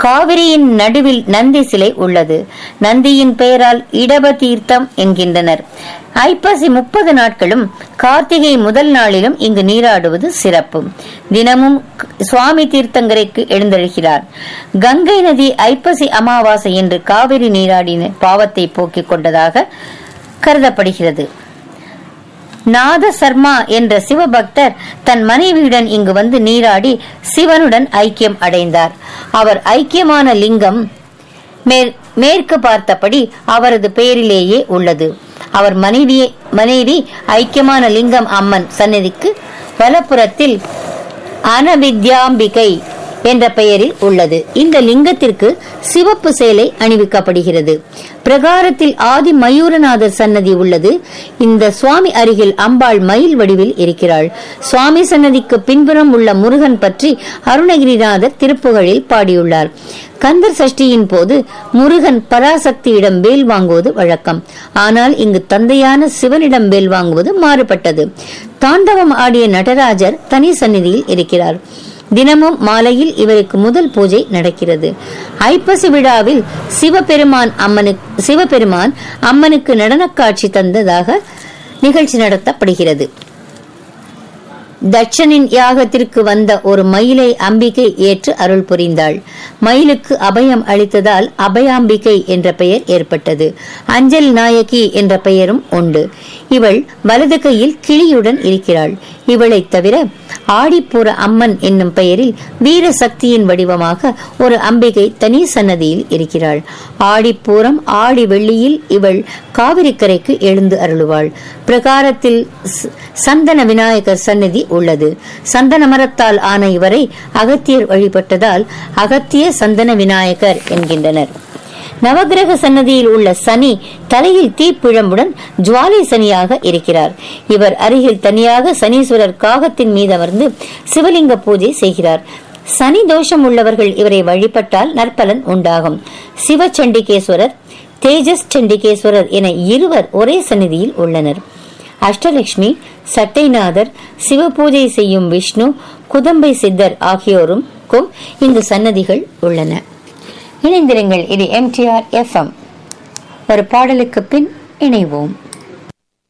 காவிரியின் நடுவில் நந்தி சிலை உள்ளது நந்தியின் பெயரால் இடப தீர்த்தம் என்கின்றனர் ஐப்பசி முப்பது நாட்களும் கார்த்திகை முதல் நாளிலும் இங்கு நீராடுவது சிறப்பு தினமும் சுவாமி தீர்த்தங்கரைக்கு எழுந்தழுகிறார் கங்கை நதி ஐப்பசி அமாவாசை என்று காவிரி நீராடின பாவத்தை போக்கிக் கொண்டதாக கருதப்படுகிறது நாத சர்மா என்ற சிவபக்தர் தன் மனைவியுடன் இங்கு வந்து நீராடி சிவனுடன் ஐக்கியம் அடைந்தார் அவர் ஐக்கியமான லிங்கம் மேற்- மேற்கு பார்த்தபடி அவரது பெயரிலேயே உள்ளது அவர் மனைவியை மனைவி ஐக்கியமான லிங்கம் அம்மன் சந்நிதிக்கு வலப்புறத்தில் அனவித்யாம்பிகை என்ற பெயரில் உள்ளது இந்த லிங்கத்திற்கு சிவப்பு சேலை அணிவிக்கப்படுகிறது பிரகாரத்தில் ஆதி மயூரநாதர் சன்னதி உள்ளது இந்த சுவாமி அருகில் அம்பாள் மயில் வடிவில் இருக்கிறாள் சுவாமி சன்னதிக்கு பின்புறம் உள்ள முருகன் பற்றி அருணகிரிநாதர் திருப்புகழில் பாடியுள்ளார் கந்தர் சஷ்டியின் போது முருகன் பராசக்தியிடம் வேல் வாங்குவது வழக்கம் ஆனால் இங்கு தந்தையான சிவனிடம் வேல் வாங்குவது மாறுபட்டது தாண்டவம் ஆடிய நடராஜர் தனி சந்நிதியில் இருக்கிறார் தினமும் மாலையில் இவருக்கு முதல் பூஜை நடக்கிறது ஐப்பசி விழாவில் சிவபெருமான் அம்மனுக்கு சிவபெருமான் அம்மனுக்கு நடனக் காட்சி தந்ததாக நிகழ்ச்சி நடத்தப்படுகிறது தட்சனின் யாகத்திற்கு வந்த ஒரு மயிலை அம்பிகை ஏற்று அருள் புரிந்தாள் மயிலுக்கு அபயம் அளித்ததால் அபயாம்பிகை என்ற பெயர் ஏற்பட்டது அஞ்சல் நாயகி என்ற பெயரும் உண்டு இவள் வலது கையில் கிளியுடன் இருக்கிறாள் இவளைத் தவிர ஆடிப்புற அம்மன் என்னும் பெயரில் வீர சக்தியின் வடிவமாக ஒரு அம்பிகை தனி சன்னதியில் இருக்கிறாள் ஆடிப்பூரம் ஆடி வெள்ளியில் இவள் காவிரிக்கரைக்கு எழுந்து அருளுவாள் பிரகாரத்தில் ச- சந்தன விநாயகர் சந்நிதி உள்ளது சந்தன மரத்தால் ஆன இவரை அகத்தியர் வழிபட்டதால் அகத்திய சந்தன விநாயகர் என்கின்றனர் நவக்கிரக சன்னதியில் உள்ள சனி தலையில் தீப்பிழம்புடன் ஜுவாலை சனியாக இருக்கிறார் இவர் அருகில் தனியாக சனீஸ்வரர் காகத்தின் மீது அமர்ந்து சிவலிங்க பூஜை செய்கிறார் சனி தோஷம் உள்ளவர்கள் இவரை வழிபட்டால் நற்பலன் உண்டாகும் சிவச்சண்டிகேஸ்வரர் தேஜஸ் சண்டிகேஸ்வரர் என இருவர் ஒரே சந்நிதியில் உள்ளனர் அஷ்டலட்சுமி சட்டைநாதர் சிவபூஜை செய்யும் விஷ்ணு குதம்பை சித்தர் ஆகியோரும் இங்கு சன்னதிகள் உள்ளன இணைந்திருங்கள் இது எம்டிஆர் எஃப்எம் ஒரு பாடலுக்கு பின் இணைவோம்